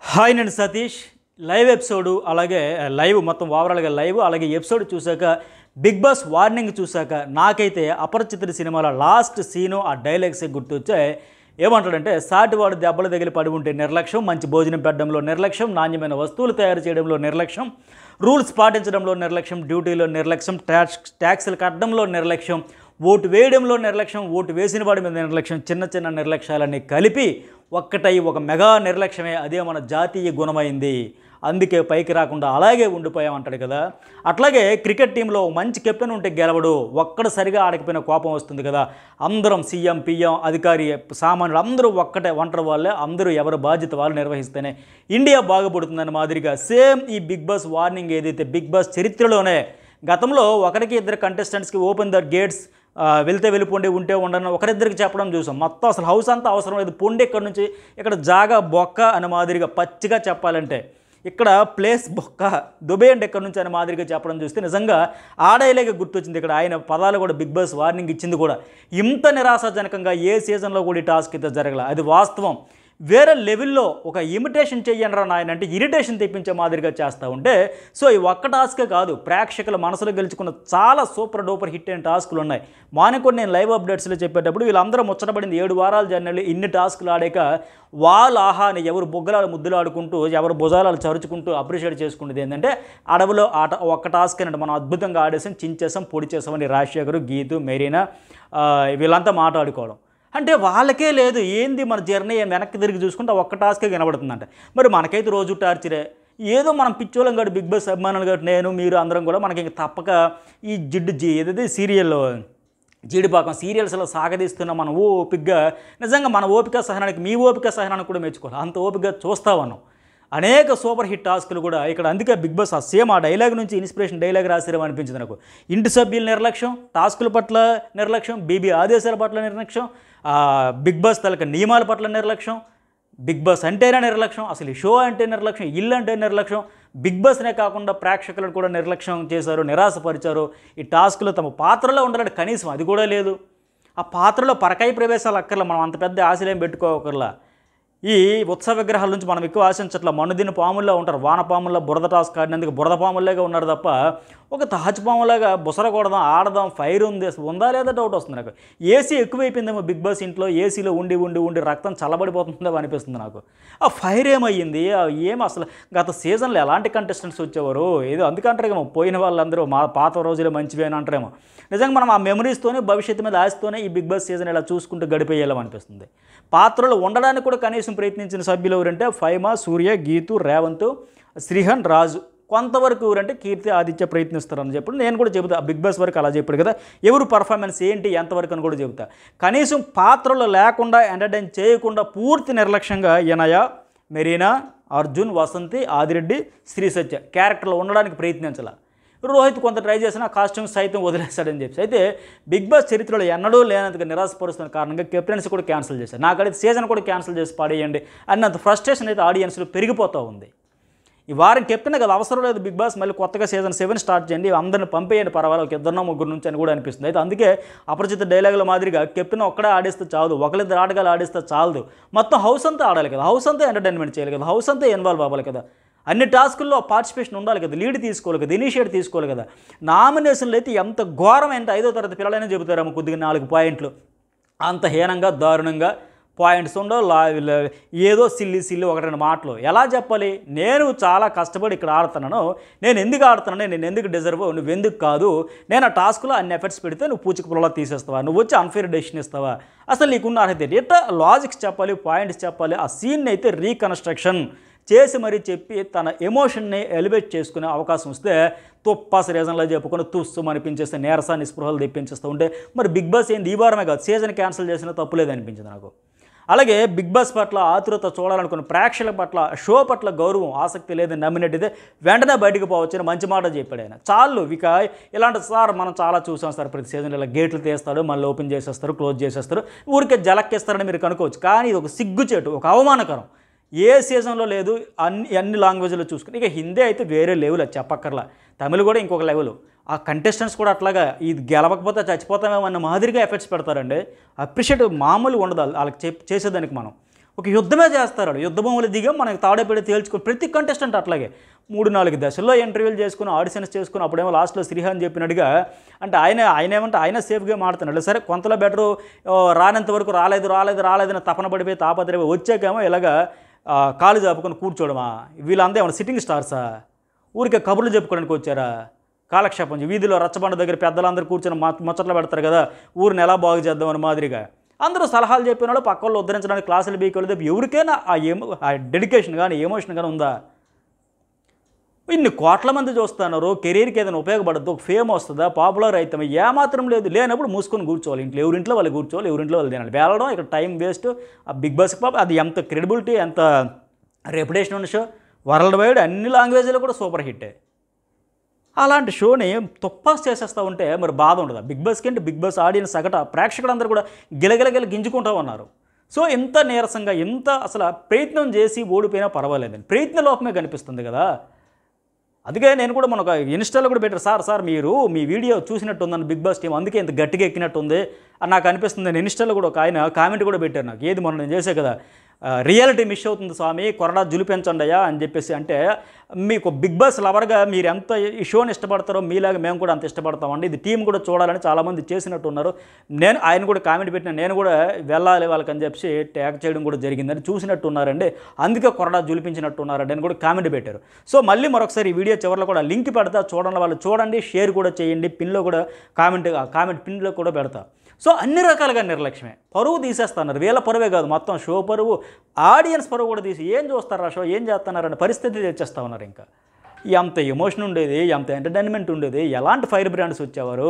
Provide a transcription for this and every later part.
Hi నేను Satish live episode అలాగే live మొత్తం ఓవరాల్గా లైవ్ అలాగే ఎపిసోడ్ చూశాక బిగ్ బాస్ వార్నింగ్ చూశాక నాకైతే అపరిచితుడి సినిమాల లాస్ట్ సీను ఆ డైలాగ్స్ గుర్తొచ్చాయి ఏమంటాడంటే సాటివాడు దెబ్బలు తగిలి పడి ఉంటే నిర్లక్ష్యం మంచి భోజనం పెట్టడంలో నిర్లక్ష్యం నాణ్యమైన వస్తువులు తయారు చేయడంలో నిర్లక్ష్యం రూల్స్ పాటించడంలో నిర్లక్ష్యం డ్యూటీలో నిర్లక్ష్యం ట్యాక్స్ ట్యాక్సులు కట్టడంలో నిర్లక్ష్యం ఓటు వేయడంలో నిర్లక్ష్యం ఓటు వేసిన వాడి మీద నిర్లక్ష్యం చిన్న చిన్న నిర్లక్ష్యాలన్నీ కలిపి ఒక్కటై ఒక మెగా నిర్లక్ష్యమే అదే మన జాతీయ గుణమైంది అందుకే పైకి రాకుండా అలాగే ఉండిపోయామంటాడు కదా అట్లాగే క్రికెట్ టీంలో మంచి కెప్టెన్ ఉంటే గెలవడు ఒక్కడ సరిగా ఆడకపోయిన కోపం వస్తుంది కదా అందరం సీఎం పిఎం అధికారి సామాన్యులు అందరూ ఒక్కటే ఒంటరి వాళ్ళే అందరూ ఎవరి బాధ్యత వాళ్ళు నిర్వహిస్తేనే ఇండియా బాగుపడుతుందన్న మాదిరిగా సేమ్ ఈ బిగ్ బాస్ వార్నింగ్ ఏదైతే బిగ్ బాస్ చరిత్రలోనే గతంలో ఒకరికి ఇద్దరు కంటెస్టెంట్స్కి ఓపెన్ ద గేట్స్ ఆ, వెళ్తే వెళ్ళిపోండి ఉంటే ఉండను ఒకరిద్దరికి చెప్పడం చూసాం మొత్తం అసలు హౌస్ అంతా అవసరం లేదు పొండి ఇక్కడ నుంచి ఇక్కడ జాగా బొక్క అనే మాదిరిగా పచ్చిగా చెప్పాలంటే ఇక్కడ ప్లేస్ బొక్క దుబేయండి ఎక్కడి నుంచి అనే మాదిరిగా చెప్పడం చూస్తే నిజంగా ఆడేలాగే గుర్తొచ్చింది ఇక్కడ ఆయన పదాలు కూడా బిగ్ బాస్ వార్నింగ్ ఇచ్చింది కూడా ఇంత నిరాశాజనకంగా ఏ సీజన్లో కూడా ఈ టాస్క్ అయితే జరగల అది వాస్తవం వేరే లెవెల్లో ఒక ఇమిటేషన్ చెయ్యండి రా నాయన అంటే ఇరిటేషన్ తెప్పించే మాదిరిగా చేస్తూ ఉంటే సో ఈ ఒక్క టాస్కే కాదు ప్రేక్షకుల మనసులో గెలుచుకున్న చాలా సూపర్ డూపర్ హిట్ అయిన టాస్కులు ఉన్నాయి మార్నింగ్ కూడా నేను లైవ్ అప్డేట్స్లో చెప్పేటప్పుడు వీళ్ళందరూ ముచ్చటపడింది ఏడు వారాల జర్నీలు ఇన్ని టాస్కులు ఆడాక వాళ్ళు ఆహాని ఎవరు బొగ్గలాలు ముద్దులు ఆడుకుంటూ ఎవరు భుజాలు చరుచుకుంటూ అప్రిషియేట్ చేసుకునేది ఏంటంటే అడవిలో ఆట ఒక్క టాస్క్ అన్నట్టు మనం అద్భుతంగా ఆడేసాం చించేసాం పొడి చేసామని రాజశేఖర్ గీతు మెరీనా ఆ, వీళ్ళంతా మాట్లాడుకోవడం అంటే వాళ్ళకే లేదు ఏంది మన జర్నీ వెనక్కి తిరిగి చూసుకుంటే ఆ ఒక్క టాస్కే కనబడుతుందంట మరి మనకైతే రోజు టార్చరే ఏదో మనం పిచ్చోళం కాదు బిగ్ బాస్ అభిమానులు కాబట్టి నేను మీరు అందరం కూడా మనకి ఇంక తప్పక ఈ జిడ్డు జీ ఏదైతే సీరియల్లో జీడిపాకం సీరియల్స్లో సాగదీస్తున్న మన ఓపికగా నిజంగా మన ఓపిక సహనానికి మీ ఓపిక సహనానికి కూడా మెచ్చుకోవాలి అంత ఓపికగా చూస్తా ఉన్నాం అనేక సూపర్ హిట్ టాస్కులు కూడా ఇక్కడ అందుకే బిగ్ బాస్ ఆ సేమ్ ఆ డైలాగ్ నుంచి ఇన్స్పిరేషన్ డైలాగ్ రాసిరేమో అనిపించింది నాకు ఇంటి సభ్యుల నిర్లక్ష్యం టాస్కుల పట్ల నిర్లక్ష్యం బీబీ ఆదేశాల పట్ల నిర్లక్ష్యం ఆ, బిగ్ బాస్ తలక నియమాల పట్ల నిర్లక్ష్యం బిగ్ బాస్ అంటేనే నిర్లక్ష్యం అసలు ఈ షో అంటే నిర్లక్ష్యం ఇల్లు అంటే నిర్లక్ష్యం బిగ్ బాస్నే కాకుండా ప్రేక్షకులను కూడా నిర్లక్ష్యం చేశారు నిరాశపరిచారు ఈ టాస్క్లో తమ పాత్రలో ఉండాలంటే కనీసం అది కూడా లేదు ఆ పాత్రలో పరకాయ ప్రవేశాలు అక్కర్లా మనం అంత పెద్ద ఆశలేం పెట్టుకోకర్లా ఈ ఉత్సవ విగ్రహాల నుంచి మనం ఎక్కువ ఆశించట్ల మనుదిన పాముల్లో ఉంటారు వాన పాముల్లో బురద టాస్క్ ఆడినందుకు బురద పాముల్లాగా ఉన్నారు తప్ప ఒక తాజ్ పాములాగా బుసరకూడదాం ఆడదాం ఫైర్ ఉంది అసలు ఉందా లేదా డౌట్ వస్తుంది నాకు ఏసీ ఎక్కువైపోయిందేమో బిగ్ బాస్ ఇంట్లో ఏసీలో ఉండి ఉండి ఉండి రక్తం చల్లబడిపోతుందో అనిపిస్తుంది నాకు ఆ ఫైర్ ఏమయ్యింది ఆ ఏం అసలు గత సీజన్లో ఎలాంటి కంటెస్టెంట్స్ వచ్చేవారు ఏదో అందుకంటారేమో పోయిన వాళ్ళందరూ మా పాత రోజులే మంచివి అని అంటారేమో నిజంగా మనం ఆ మెమరీస్తోనే భవిష్యత్తు మీద ఆశతోనే ఈ బిగ్ బాస్ సీజన్ ఇలా చూసుకుంటూ గడిపేయాలం అనిపిస్తుంది పాత్రలు ఉండడానికి కూడా కనీసం ప్రయత్నించిన సభ్యులు ఎవరంటే ఫైమా సూర్య గీతు రేవంత్ శ్రీహన్ రాజు కొంతవరకు ఎవరంటే కీర్తి ఆదిత్య ప్రయత్నిస్తారని చెప్పి నేను కూడా చెబుతా బిగ్ బాస్ వరకు అలా చెప్పాడు కదా ఎవరు పర్ఫార్మెన్స్ ఏంటి ఎంతవరకు అని కూడా చెబుతా కనీసం పాత్రలు లేకుండా ఎంటర్టైన్ చేయకుండా పూర్తి నిర్లక్ష్యంగా ఈనయ మెరీనా అర్జున్ వసంతి ఆదిరెడ్డి శ్రీ సత్య క్యారెక్టర్లో ఉండడానికి ప్రయత్నించాల రోహిత్ కొంత ట్రై చేసిన కాస్ట్యూమ్స్ సైతం వదిలేస్తాడని చెప్పి అయితే బిగ్ బాస్ చరిత్రలో ఎన్నడూ లేనంతగా నిరాశపరుస్తున్న కారణంగా కెప్టెన్సీ కూడా క్యాన్సిల్ చేశారు నాకైతే సీజన్ కూడా క్యాన్సిల్ చేసి పాడేయండి అన్నంత ఫ్రస్ట్రేషన్ అయితే ఆడియన్స్లో పెరిగిపోతూ ఉంది ఈ వారం కెప్టెన్ కదా అవసరం లేదు బిగ్ బాస్ మళ్ళీ కొత్తగా సీజన్ సెవెన్ స్టార్ట్ చేయండి అందరిని పంపేయండి పర్వాలేదు ఒక ఇద్దరినో ముగ్గురు నుంచి అని కూడా అనిపిస్తుంది అయితే అందుకే అపరిచిత డైలాగుల మాదిరిగా కెప్టెన్ ఒక్కడే ఆడిస్తే చాలు ఒకరిద్దరు ఆటగాలు ఆడిస్తే చాలదు మొత్తం హౌస్ అంతా ఆడాలి కదా హౌస్ అంతా ఎంటర్టైన్మెంట్ చేయాలి కదా హౌస్ అంతా ఇన్వాల్వ్ అవ్వాలి కదా అన్ని టాస్కుల్లో పార్టిసిపేషన్ ఉండాలి కదా లీడ్ తీసుకోవాలి కదా ఇనిషియేట్ తీసుకోవాలి కదా నామినేషన్లు అయితే ఎంత ఘోరమైన ఐదో తరగతి పిల్లలైనా చెబుతారేమో కొద్దిగా నాలుగు పాయింట్లు అంత హీనంగా దారుణంగా పాయింట్స్ ఉండవు లా లా- ఏదో సిల్లి సిల్లి ఒకటి రెండు మాటలు ఎలా చెప్పాలి నేను చాలా కష్టపడి ఇక్కడ ఆడుతున్నాను నేను ఎందుకు ఆడుతున్నాను నేను ఎందుకు డిజర్వ్ నువ్వు ఎందుకు కాదు నేను ఆ టాస్క్లో అన్ని ఎఫర్ట్స్ పెడితే నువ్వు పూచిక పొలంలో తీసేస్తావా నువ్వు వచ్చి అన్ఫేర్ డెసిషన్ ఇస్తావా అసలు నీకున్న అర్హత ఏంటి ఎట్లా లాజిక్స్ చెప్పాలి పాయింట్స్ చెప్పాలి ఆ సీన్ అయితే రీకన్స్ట్రక్షన్ చేసి మరీ చెప్పి తన ఎమోషన్ని ఎలివేట్ చేసుకునే అవకాశం వస్తే తుప్పాస రీజన్లో చెప్పుకొని తుస్సు అనిపించేస్తే నీరసాన్ని స్పృహలు తెప్పించేస్తూ ఉంటే మరి బిగ్ బాస్ ఏంది ఈ వారమే కాదు సీజన్ క్యాన్సిల్ చేసినా తప్పులేదు అనిపించింది నాకు అలాగే బిగ్ బాస్ పట్ల ఆతురత చూడాలనుకున్న ప్రేక్షకుల పట్ల షో పట్ల గౌరవం ఆసక్తి లేదని నమ్మినట్టయితే వెంటనే బయటకు పోవచ్చని మంచి మాట చెప్పాడు ఆయన చాలు ఇక ఇలాంటి సార్ మనం చాలా చూసాం సార్ ప్రతి సీజన్ ఇలా గేట్లు తీస్తాడు మళ్ళీ ఓపెన్ చేసేస్తారు క్లోజ్ చేసేస్తారు ఊరికే జలక్కిస్తారని మీరు కనుక్కోవచ్చు కానీ ఇది ఒక సిగ్గుచేటు ఒక అవమానకరం ఏ సీజన్లో లేదు అన్ని అన్ని లాంగ్వేజ్లో చూసుకుని ఇక హిందీ అయితే వేరే లెవెల్ అది చెప్పక్కర్లా తమిళ్ కూడా ఇంకొక లెవెల్ ఆ కంటెస్టెంట్స్ కూడా అట్లాగా ఇది గెలవకపోతే చచ్చిపోతామేమో అన్న మాదిరిగా ఎఫెక్ట్స్ పెడతారండి అప్రిషియేట్ మామూలుగా ఉండదు వాళ్ళ- వాళ్ళకి చెప్ చేసేదానికి మనం ఒక యుద్ధమే చేస్తారు వాళ్ళు యుద్ధ భూములు దిగాం మనకి తాడేపడి తేల్చుకుని ప్రతి కంటెస్టెంట్ అట్లాగే మూడు నాలుగు దశల్లో ఇంటర్వ్యూలు చేసుకుని ఆడిషన్స్ చేసుకుని అప్పుడేమో లాస్ట్లో శ్రీహాన్ చెప్పినట్టుగా అంటే ఆయన ఆయన ఏమంటే ఆయన సేఫ్గా మాడుతున్నాడు సరే కొంతలో బెటరు రానంత వరకు రాలేదు రాలేదు రాలేదని తపన పడిపోయి తాపత్రయ వచ్చాకేమో ఇలాగా ఆ, కాలు చాపుకొని కూర్చోవడమా వీళ్ళంతా ఏమన్నా సిట్టింగ్ స్టార్సా ఊరికే కబుర్లు చెప్పుకోవడానికి వచ్చారా కాలక్షేపం చే- వీధిలో రచ్చబండ దగ్గర పెద్దలందరూ కూర్చొని మ- ముచ్చట్లు పెడతారు కదా ఊరిని ఎలా బాగు చేద్దామని మాదిరిగా అందరూ సలహాలు చెప్పిన వాళ్ళు పక్క వాళ్ళు ఉద్ధరించడానికి క్లాసులు బీకోలేదు తప్ప ఎవరికైనా ఆ ఎమో ఆ డెడికేషన్ కానీ ఎమోషన్ కానీ ఉందా ఇన్ని కోట్ల మంది చూస్తున్నారు కెరీర్కి ఏదైనా ఉపయోగపడద్దు ఒక ఫేమ్ వస్తుందా పాపులర్ అవుతామా ఏమాత్రం లేదు లేనప్పుడు మూసుకొని కూర్చోవాలి ఇంట్లో ఎవరింట్లో వాళ్ళు కూర్చోవాలి ఎవరింట్లో వాళ్ళు తినాలి వెళ్ళడం ఇక్కడ టైం వేస్ట్ ఆ బిగ్ బాస్ పాప అది ఎంత క్రెడిబిలిటీ ఎంత రెప్యుటేషన్ ఉన్న షో వరల్డ్ వైడ్ అన్ని లాంగ్వేజ్లో కూడా సూపర్ హిట్ అలాంటి షోని తుప్పాస్ చేసేస్తూ ఉంటే మరి బాధ ఉండదు బిగ్ బాస్కి అంటే బిగ్ బాస్ ఆడియన్స్ సగట ప్రేక్షకులందరూ కూడా గిలగిలగిల గింజుకుంటా ఉన్నారు సో ఎంత నీరసంగా ఎంత అసలు ప్రయత్నం చేసి ఓడిపోయినా పర్వాలేదండి ప్రయత్న లోపమే కనిపిస్తుంది కదా అందుకే నేను కూడా మన ఒక ఇన్స్టాలో కూడా పెట్టారు సార్ సార్ మీరు మీ వీడియో చూసినట్టు ఉందని బిగ్ బాస్ టీం అందుకే ఇంత గట్టిగా ఎక్కినట్టు ఉంది అని నాకు అనిపిస్తుంది నేను ఇన్స్టాలో కూడా ఒక ఆయన కామెంట్ కూడా పెట్టారు నాకు ఏది మొన్న నేను చేసే కదా ఆ, రియాలిటీ మిస్ అవుతుంది స్వామి కొరడా జులిపించండి అయ్యా అని చెప్పేసి అంటే మీకు బిగ్ బాస్ లవర్గా మీరు ఎంత ఈ షోని ఇష్టపడతారో మీలాగా మేము కూడా అంత ఇష్టపడతామండి ఇది టీం కూడా చూడాలని చాలామంది చేసినట్టు ఉన్నారు నేను ఆయన కూడా కామెంట్ పెట్టిన నేను కూడా వెళ్ళాలి వాళ్ళకి అని చెప్పి ట్యాగ్ చేయడం కూడా జరిగిందని చూసినట్టు ఉన్నారండి అందుకే కొరడా జులిపించినట్టు ఉన్నారండి అని కూడా కామెంట్ పెట్టారు సో మళ్ళీ మరొకసారి ఈ వీడియో చివరిలో కూడా లింక్ పెడతా చూడండి వాళ్ళు చూడండి షేర్ కూడా చేయండి పిన్లో కూడా కామెంట్ కామెంట్ పిన్లో కూడా పెడతా సో అన్ని రకాలుగా నిర్లక్ష్యమే పరువు తీసేస్తున్నారు వీళ్ళ పరువే కాదు మొత్తం షో పరువు ఆడియన్స్ పరువు కూడా తీసి ఏం చూస్తారా షో ఏం చేస్తున్నారన్న పరిస్థితి తెచ్చేస్తా ఉన్నారు ఇంకా ఎంత ఎమోషన్ ఉండేది ఎంత ఎంటర్టైన్మెంట్ ఉండేది ఎలాంటి ఫైర్ బ్రాండ్స్ వచ్చేవారు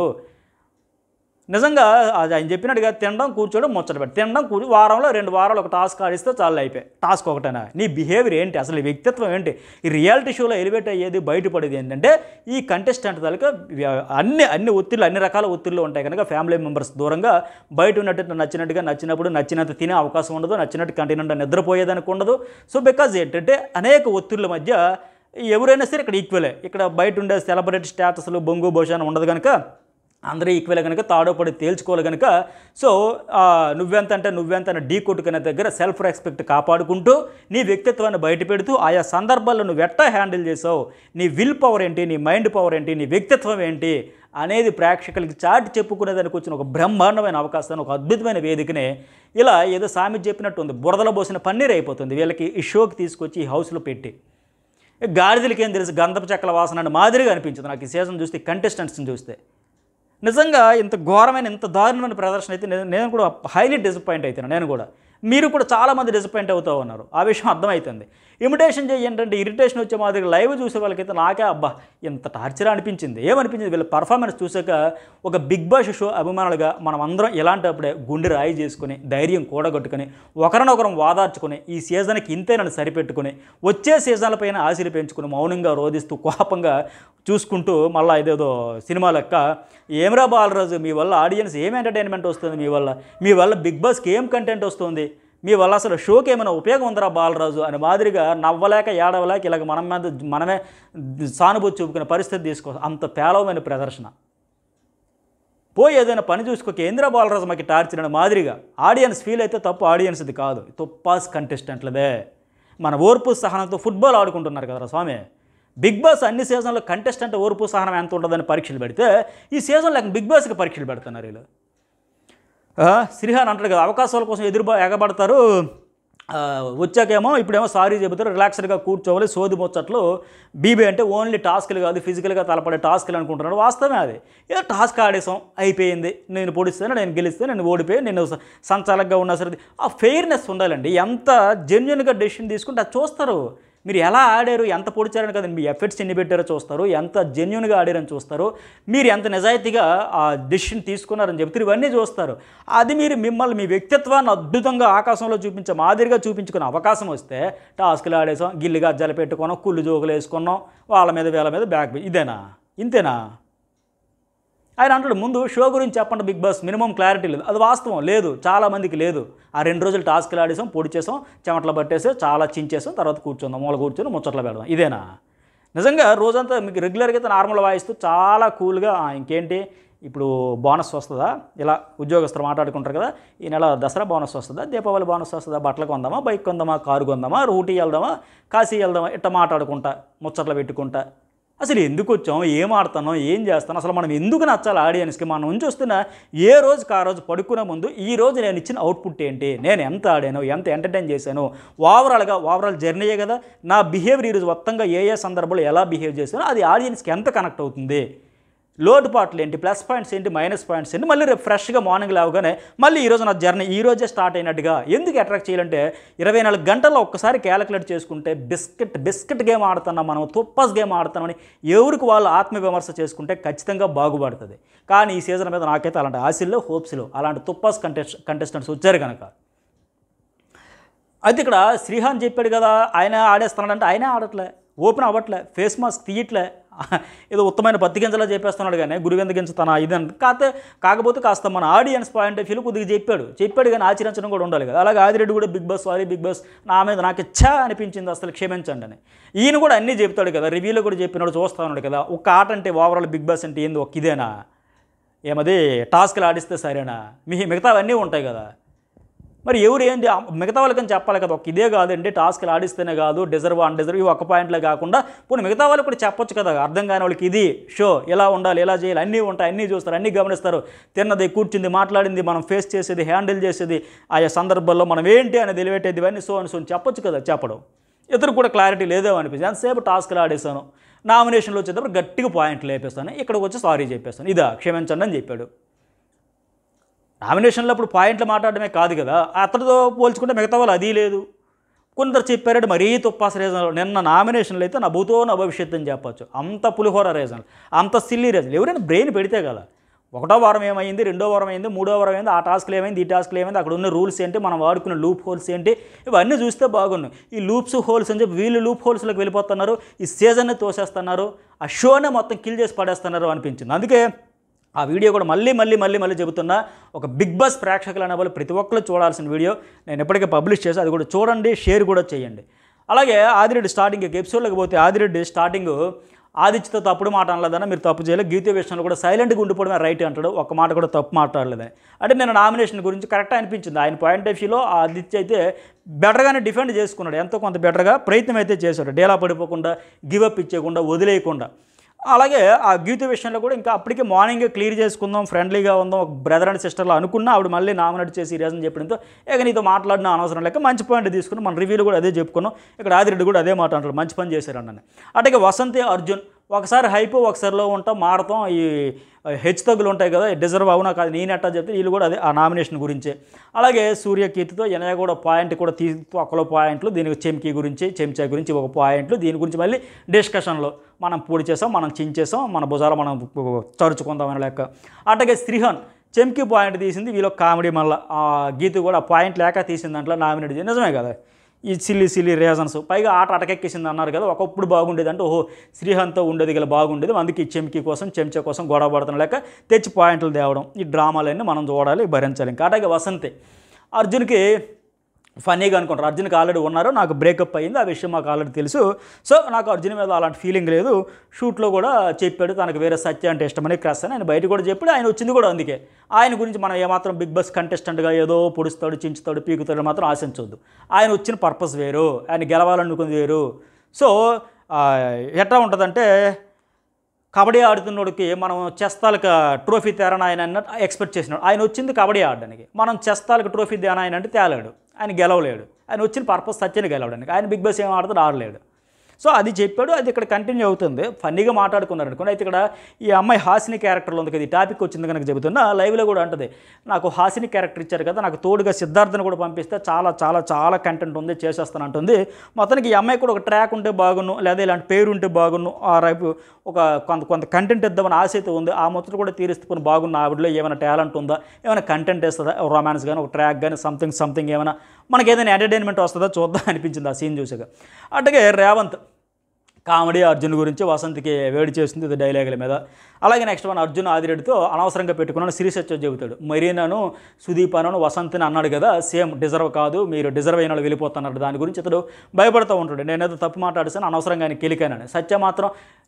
నిజంగా అది ఆయన చెప్పినట్టుగా తినడం కూర్చోవడం ముచ్చట పెట్టి తినడం కూర్చో వారంలో రెండు వారాలు ఒక టాస్క్ ఆడిస్తే చాలు అయిపోయి టాస్క్ ఒకటేనా నీ బిహేవియర్ ఏంటి అసలు ఈ వ్యక్తిత్వం ఏంటి ఈ రియాలిటీ షోలో ఎలివేట్ అయ్యేది బయటపడేది ఏంటంటే ఈ కంటెస్టెంట్ తాలూకా వ్య- అన్ని అన్ని ఒత్తిళ్ళు అన్ని రకాల ఒత్తిళ్ళు ఉంటాయి కనుక ఫ్యామిలీ మెంబర్స్ దూరంగా బయట ఉన్నట్టు నచ్చినట్టుగా నచ్చినప్పుడు నచ్చినంత తినే అవకాశం ఉండదు నచ్చినట్టు కంటిన్యూండా నిద్రపోయేదానికి ఉండదు సో బికాజ్ ఏంటంటే అనేక ఒత్తిళ్ళ మధ్య ఎవరైనా సరే ఇక్కడ ఈక్వలే ఇక్కడ బయట ఉండే సెలబ్రిటీ స్టేటస్లు బొంగు భోషానం ఉండదు కనుక అందరూ ఈక్వల్ కనుక తాడో పడి తేల్చుకోవాలి కనుక సో ఆ, నువ్వెంత అంటే నువ్వెంత అని ఢీ కొట్టుకునే దగ్గర సెల్ఫ్ రెస్పెక్ట్ కాపాడుకుంటూ నీ వ్యక్తిత్వాన్ని బయటపెడుతూ ఆయా సందర్భాల్లో నువ్వు ఎట్టా హ్యాండిల్ చేసావు నీ విల్ పవర్ ఏంటి నీ మైండ్ పవర్ ఏంటి నీ వ్యక్తిత్వం ఏంటి అనేది ప్రేక్షకులకి చాటి చెప్పుకునేదానికి వచ్చిన ఒక బ్రహ్మాండమైన అవకాశాన్ని ఒక అద్భుతమైన వేదికనే ఇలా ఏదో సామి చెప్పినట్టు ఉంది బురదలో పోసిన పన్నీర్ అయిపోతుంది వీళ్ళకి ఈ షోకి తీసుకొచ్చి ఈ హౌస్లో పెట్టి గాడిదలకి ఏం తెలుసు గంధపు చెక్కల వాసన అని మాదిరిగా అనిపించింది నాకు ఈ సీజన్ చూస్తే కంటెస్టెంట్స్ని చూస్తే నిజంగా ఇంత ఘోరమైన ఇంత దారుణమైన ప్రదర్శన అయితే నేను నేను కూడా హైలీ డిసప్పాయింట్ అవుతున్నాను నేను కూడా మీరు కూడా చాలామంది డిసప్పాయింట్ అవుతూ ఉన్నారు ఆ విషయం అర్థమవుతుంది ఇమిటేషన్ చేయి ఏంటంటే ఇరిటేషన్ వచ్చే మాదిరి లైవ్ చూసే వాళ్ళకైతే నాకే అబ్బా ఇంత టార్చర్ అనిపించింది ఏమనిపించింది వీళ్ళ పర్ఫార్మెన్స్ చూసాక ఒక బిగ్ బాస్ షో అభిమానులుగా మనం అందరం ఎలాంటప్పుడే గుండె రాయి చేసుకుని ధైర్యం కూడగట్టుకుని ఒకరినొకరం వాదార్చుకుని ఈ సీజన్కి ఇంతే నన్ను సరిపెట్టుకుని వచ్చే సీజన్లపైన ఆశలు పెంచుకుని మౌనంగా రోధిస్తూ కోపంగా చూసుకుంటూ మళ్ళీ ఇదేదో సినిమా లెక్క ఏమిరా బాలరాజు మీ వల్ల ఆడియన్స్ ఏం ఎంటర్టైన్మెంట్ వస్తుంది మీ వల్ల మీ వల్ల బిగ్ బాస్కి ఏం కంటెంట్ వస్తుంది మీ వల్ల అసలు షోకి ఏమైనా ఉపయోగం ఉందిరా బాలరాజు అని మాదిరిగా నవ్వలేక ఏడవలేక ఇలాగ మనం మీద మనమే సానుభూతి చూపుకునే పరిస్థితి తీసుకో అంత పేలవమైన ప్రదర్శన పోయి ఏదైనా పని చూసుకో కేంద్ర బాలరాజు మాకు టార్చర్ అనే మాదిరిగా ఆడియన్స్ ఫీల్ అయితే తప్పు ఆడియన్స్ది కాదు తుప్పాస్ కంటెస్టెంట్లదే మన ఓర్పు సహనంతో ఫుట్బాల్ ఆడుకుంటున్నారు కదరా స్వామి బిగ్ బాస్ అన్ని సీజన్లో కంటెస్టెంట్ ఓర్పు సహనం ఎంత ఉంటుందని పరీక్షలు పెడితే ఈ సీజన్లో బిగ్ బాస్కి పరీక్షలు పెడుతున్నారు వీళ్ళు ఆ, శ్రీహాన్ అంటాడు కదా అవకాశాల కోసం ఎదురు ఎగబడతారు ఆ, వచ్చాకేమో ఇప్పుడేమో సారీ చెబుతారు రిలాక్స్డ్గా కూర్చోవాలి సోది ముచ్చట్లు బీబీ అంటే ఓన్లీ టాస్క్లు కాదు ఫిజికల్గా తలపడే టాస్క్లు అనుకుంటున్నాడు వాస్తవమే అది ఏదో టాస్క్ ఆడేసాం అయిపోయింది నేను పొడిస్తాను నేను గెలిస్తే నేను ఓడిపోయి నేను స- సంచాలకంగా ఉన్నా సరే ఆ ఫెయిర్నెస్ ఉండాలండి ఎంత జెన్యున్గా డెసిషన్ తీసుకుంటే అది చూస్తారు మీరు ఎలా ఆడారు ఎంత పొడిచారని కదండి మీ ఎఫర్ట్స్ ఎన్ని పెట్టారో చూస్తారు ఎంత జెన్యున్గా ఆడారని చూస్తారు మీరు ఎంత నిజాయితీగా ఆ డెసిషన్ తీసుకున్నారని చెప్తారు ఇవన్నీ చూస్తారు అది మీరు మిమ్మల్ని మీ వ్యక్తిత్వాన్ని అద్భుతంగా ఆకాశంలో చూపించే మాదిరిగా చూపించుకునే అవకాశం వస్తే టాస్క్లు ఆడేసాం గిల్లి గజ్జాలు పెట్టుకున్నాం కుళ్ళు జోకులు వేసుకున్నాం వాళ్ళ మీద వీళ్ళ మీద బ్యాక్ ఇదేనా ఇంతేనా ఆయన అంటాడు ముందు షో గురించి చెప్పండి బిగ్ బాస్ మినిమం క్లారిటీ లేదు అది వాస్తవం లేదు చాలా మందికి లేదు ఆ రెండు రోజులు టాస్క్లు ఆడేసాం పొడి చేసాం చెమటలు పట్టేసాం చాలా చించేసాం తర్వాత కూర్చుందాం మూల కూర్చొని ముచ్చట్లు పెడదాం ఇదేనా నిజంగా రోజంతా మీకు రెగ్యులర్గా అయితే నార్మల్ వాయిస్తూ చాలా కూల్గా "ఆ, ఇంకేంటి ఇప్పుడు బోనస్ వస్తుందా ఇలా ఉద్యోగస్తులు మాట్లాడుకుంటారు కదా ఈ నెల దసరా బోనస్ వస్తుందా దీపావళి బోనస్ వస్తుందా బట్టలు కొందామా బైక్ కొందామా కారు కొందామా రూటీ వెళ్దామా కాశీ వెళ్దామా ఇట్ట మాట్లాడుకుంటా ముచ్చట్లు పెట్టుకుంటా అసలు ఎందుకు వచ్చాం ఏం ఆడుతున్నాం ఏం చేస్తాం అసలు మనం ఎందుకు నచ్చాలి ఆడియన్స్కి మనం నుంచి వస్తున్న ఏ రోజుకి ఆ రోజు పడుకునే ముందు ఈ రోజు నేను ఇచ్చిన అవుట్పుట్ ఏంటి నేను ఎంత ఆడాను ఎంత ఎంటర్టైన్ చేశాను ఓవరాల్గా ఓవరాల్ జర్నీయే కదా నా బిహేవియర్ ఈరోజు మొత్తంగా ఏ ఏ సందర్భంలో ఎలా బిహేవ్ చేశానో అది ఆడియన్స్కి ఎంత కనెక్ట్ అవుతుంది లోటుపాట్లు ఏంటి ప్లస్ పాయింట్స్ ఏంటి మైనస్ పాయింట్స్ ఏంటి మళ్ళీ రేపు ఫ్రెష్గా మార్నింగ్ లేవగానే మళ్ళీ ఈరోజు నా జర్నీ ఈ రోజే స్టార్ట్ అయినట్టుగా ఎందుకు అట్రాక్ట్ చేయాలంటే ఇరవై నాలుగు గంటల్లో ఒక్కసారి క్యాలిక్యులేట్ చేసుకుంటే బిస్కెట్ బిస్కెట్ గేమ్ ఆడుతున్నాం మనం తుప్పస్ గేమ్ ఆడుతున్నామని ఎవరికి వాళ్ళు ఆత్మవిమర్శ చేసుకుంటే ఖచ్చితంగా బాగుపడుతుంది కానీ ఈ సీజన్ మీద నాకైతే అలాంటి ఆశల్లో హోప్స్లో అలాంటి తుప్పస్ కంటెస్ట్ కంటెస్టెంట్స్ వచ్చారు కనుక అయితే ఇక్కడ శ్రీహాన్ చెప్పాడు కదా ఆయన ఆడేస్తున్నాడంటే ఆయనే ఆడట్లే ఓపెన్ అవ్వట్లే ఫేస్ మాస్క్ తీయట్లే ఏదో ఉత్తమైన పత్తి గింజలా చెప్పేస్తున్నాడు కానీ గురువింద గింజ తన ఇది అని కాకపోతే కాకపోతే కాస్త మన ఆడియన్స్ పాయింట్ ఆఫ్ వ్యూ కొద్దిగా చెప్పాడు చెప్పాడు కానీ ఆచరించడం కూడా ఉండాలి కదా అలాగే ఆదిరెడ్డి కూడా Bigg Boss sorry Bigg Boss నా మీద నాకు ఇచ్చా అనిపించింది అసలు క్షమించండి అని ఈయన కూడా అన్నీ చెప్తాడు కదా రివ్యూలో కూడా చెప్పినాడు చూస్తా ఉన్నాడు కదా ఒక ఆట అంటే ఓవరాల్ బిగ్ బాస్ అంటే ఏంది ఒక ఇదేనా ఏమది టాస్క్లు ఆడిస్తే సరేనా మీ మిగతావన్నీ ఉంటాయి కదా మరి ఎవరు ఏంటి ఆ మిగతా వాళ్ళకని చెప్పాలి కదా ఒక ఇదే కాదండి టాస్క్లు ఆడిస్తేనే కాదు డిజర్వ్ అన్ డిజర్వ్ ఇవి ఒక పాయింట్లే కాకుండా పోనీ మిగతా వాళ్ళకి కూడా చెప్పొచ్చు కదా అర్థం కాని వాళ్ళకి ఇది షో ఇలా ఉండాలి ఇలా చేయాలి అన్నీ ఉంటాయి అన్నీ చూస్తారు అన్నీ గమనిస్తారు తిన్నది కూర్చుంది మాట్లాడింది మనం ఫేస్ చేసేది హ్యాండిల్ చేసేది ఆయా సందర్భాల్లో మనం ఏంటి అనేది తెలివేటేది ఇవన్నీ సో అని సో అని చెప్పొచ్చు కదా చెప్పడం ఇతరు కూడా క్లారిటీ లేదో అనిపించింది అంతసేపు టాస్క్లు ఆడేశాను నామినేషన్లో వచ్చేటప్పుడు గట్టిగా పాయింట్లు లేపేస్తాను ఇక్కడికి వచ్చి సారీ చెప్పేస్తాను ఇదా క్షమించండి అని చెప్పాడు నామినేషన్లో అప్పుడు పాయింట్లు మాట్లాడడమే కాదు కదా అతడితో పోల్చుకుంటే మిగతా వాళ్ళు అది లేదు కొందరు చెప్పారంటే మరీ తుప్పాస రీజన్లు నిన్న నామినేషన్లు అయితే నా భూతో నా భవిష్యత్తు అని చెప్పొచ్చు అంత పులిహోర రీజన్లు అంత సిల్లీ రీజన్లు ఎవరైనా బ్రెయిన్ పెడితే కదా ఒకటో వారం ఏమైంది రెండో వారం అయింది మూడో వారం అయింది ఆ టాస్క్లు ఏమైంది ఈ టాస్క్లు ఏమైంది అక్కడ ఉన్న రూల్స్ ఏంటి మనం వాడుకున్న లూప్ హోల్స్ ఏంటి ఇవన్నీ చూస్తే బాగున్నాయి ఈ లూప్స్ హోల్స్ అని చెప్పి వీళ్ళు లూప్ హోల్స్లోకి వెళ్ళిపోతున్నారు ఈ సీజన్ని తోసేస్తున్నారు ఆ షోనే మొత్తం కిల్ చేసి పడేస్తున్నారు అనిపించింది అందుకే ఆ వీడియో కూడా మళ్ళీ మళ్ళీ మళ్ళీ మళ్ళీ చెబుతున్నా ఒక బిగ్ బాస్ ప్రేక్షకులు అనే వాళ్ళు ప్రతి ఒక్కరు చూడాల్సిన వీడియో నేను ఎప్పటికీ పబ్లిష్ చేసి అది కూడా చూడండి షేర్ కూడా చేయండి అలాగే ఆదిరెడ్డి స్టార్టింగ్ ఎపిసోడ్లోకి పోతే ఆదిరెడ్డి స్టార్టింగ్ ఆదిత్యతో తప్పుడు మాట అనలేదన్న మీరు తప్పు చేయలేదు గీత విషయంలో కూడా సైలెంట్గా ఉండిపోవడమే రైట్ అంటాడు ఒక మాట కూడా తప్పు మాట్లాడలేదని అంటే నేను నామినేషన్ గురించి కరెక్ట్ అనిపించింది ఆయన పాయింట్ ఆఫ్ వ్యూలో ఆదిత్య అయితే బెటర్గానే డిఫెండ్ చేసుకున్నాడు ఎంతో కొంత బెటర్గా ప్రయత్నం అయితే చేశాడు డేలా పడిపోకుండా గివప్ ఇచ్చేయకుండా వదిలేయకుండా అలాగే ఆ గీత విషయంలో కూడా ఇంకా అప్పటికే మార్నింగే క్లియర్ చేసుకుందాం ఫ్రెండ్లీగా ఉందాం ఒక బ్రదర్ అండ్ సిస్టర్లో అనుకున్నా ఆవిడ మళ్ళీ నామినేట్ చేసి రీజన్ చెప్పడంతో ఇక నీతో మాట్లాడిన అవసరం లేక మంచి పాయింట్ తీసుకుని మన రివ్యూలో కూడా అదే చెప్పుకున్నాం ఇక్కడ ఆదిరెడ్డి కూడా అదే మాట అంటాడు మంచి పని చేశారన్న అట్లాగే వసంతి అర్జున్ ఒకసారి హైప్ ఒకసారిలో ఉంటాం మారతాం ఈ హెచ్ తగ్గులు ఉంటాయి కదా డిజర్వ్ అవునా కాదు నేనెట్టా చెప్తే వీళ్ళు కూడా అదే ఆ నామినేషన్ గురించే అలాగే సూర్యకీర్తితో ఎనయ కూడా పాయింట్ కూడా తీ ఒకలో పాయింట్లు దీనికి చెంకి గురించి చెంచా గురించి ఒక పాయింట్లు దీని గురించి మళ్ళీ డిస్కషన్లో మనం పొడి చేసాం మనం చించేసాం మన భుజాలు మనం చరుచుకుందాం అనే లెక్క అట్లాగే శ్రీహాన్ చెంకి పాయింట్ తీసింది వీళ్ళు కామెడీ మళ్ళీ ఆ గీత కూడా పాయింట్ లేక తీసింది దాంట్లో నామినేట్ చేసి నిజమే కదా ఈ సిల్లి సిల్లి రీజన్స్ పైగా ఆట అటకెక్కేసింది అన్నారు కదా ఒకప్పుడు బాగుండేది అంటే ఓహో శ్రీహంతో ఉండేది గల బాగుండేది అందుకే ఈ చెంకి కోసం చెంచా కోసం గొడవ పడుతున్న లేక తెచ్చి పాయింట్లు తేవడం ఈ డ్రామాలన్నీ మనం చూడాలి భరించాలి ఇంకా అట్లాగే వసంతే అర్జున్కి ఫన్నీగా అనుకుంటారు అర్జున్కి ఆల్రెడీ ఉన్నారు నాకు బ్రేకప్ అయ్యింది ఆ విషయం మాకు ఆల్రెడీ తెలుసు సో నాకు అర్జున్ మీద అలాంటి ఫీలింగ్ లేదు షూట్లో కూడా చెప్పాడు తనకు వేరే సత్య అంటే ఇష్టమని క్రష్ అని ఆయన బయట కూడా చెప్పాడు ఆయన వచ్చింది కూడా అందుకే ఆయన గురించి మనం ఏమాత్రం బిగ్ బాస్ కంటెస్టెంట్గా ఏదో పొడుస్తాడు చించుతాడు పీకుతాడు మాత్రం ఆశించవద్దు ఆయన వచ్చిన పర్పస్ వేరు ఆయన గెలవాలనుకుంది వేరు సో ఆ, ఎట్లా ఉంటుందంటే కబడ్డీ ఆడుతున్నోడికి మనం చెస్తాలకు ట్రోఫీ తేరని ఆయన అన్నట్టు ఎక్స్పెక్ట్ చేసినాడు ఆయన వచ్చింది కబడ్డీ ఆడడానికి మనం చెస్తాలకు ట్రోఫీ తేన ఆయన అంటే తేలాడు ఆయన గెలవలేడు ఆయన వచ్చిన పర్పస్ సత్యని గెలవడానికి ఆయన బిగ్ బాస్ ఏం ఆడుతాడు ఆడలేడు సో అది చెప్పాడు అది ఇక్కడ కంటిన్యూ అవుతుంది ఫన్నీగా మాట్లాడుకున్నారు అనుకోండి అయితే ఇక్కడ ఈ అమ్మాయి హాసిని క్యారెక్టర్లో ఉంది కదా ఈ టాపిక్ వచ్చింది కనుక చెబుతున్నా లైవ్లో కూడా అంటది నాకు హాసిని క్యారెక్టర్ ఇచ్చారు కదా నాకు తోడుగా సిద్ధార్థను కూడా పంపిస్తే చాలా చాలా చాలా కంటెంట్ ఉంది చేసేస్తాను అంటుంది మొత్తానికి ఈ అమ్మాయి కూడా ఒక ట్రాక్ ఉంటే బాగున్ను లేదా ఇలాంటి పేరు ఉంటే బాగున్ను ఆ రైపు ఒక కొంత కొంత కంటెంట్ ఇద్దామని ఆశ అయితే ఉంది ఆ ముచ్చట కూడా తీరిస్తుకుని బాగున్న ఆవిడలో ఏమైనా టాలెంట్ ఉందా ఏమైనా కంటెంట్ ఇస్తుందా రొమాన్స్ కానీ ఒక ట్రాక్ కానీ సంథింగ్ సంథింగ్ ఏమైనా మనకి ఏదైనా ఎంటర్టైన్మెంట్ వస్తుందా చూద్దాం అనిపించింది ఆ సీన్ చూసాక అట్లాగే రేవంత్ కామెడీ అర్జున్ గురించి వసంత్కి వేడి చేస్తుంది ఇది డైలాగుల మీద అలాగే నెక్స్ట్ వన్ అర్జున్ ఆదిరెడ్డితో అనవసరంగా పెట్టుకున్నాను సిరీస్ వచ్చి చెబుతాడు మరీనాను సుదీప్ అను వసంత్ని అన్నాడు కదా సేమ్ డిజర్వ్ కాదు మీరు డిజర్వ్ అయిన వాళ్ళు వెళ్ళిపోతున్నారు దాని గురించి ఇతడు భయపడుతూ ఉంటాడు నేనేదో తప్పు మాట్లాడిస్తాను అనవసరంగా ఆయన కెలికానని సత్య మాత్రం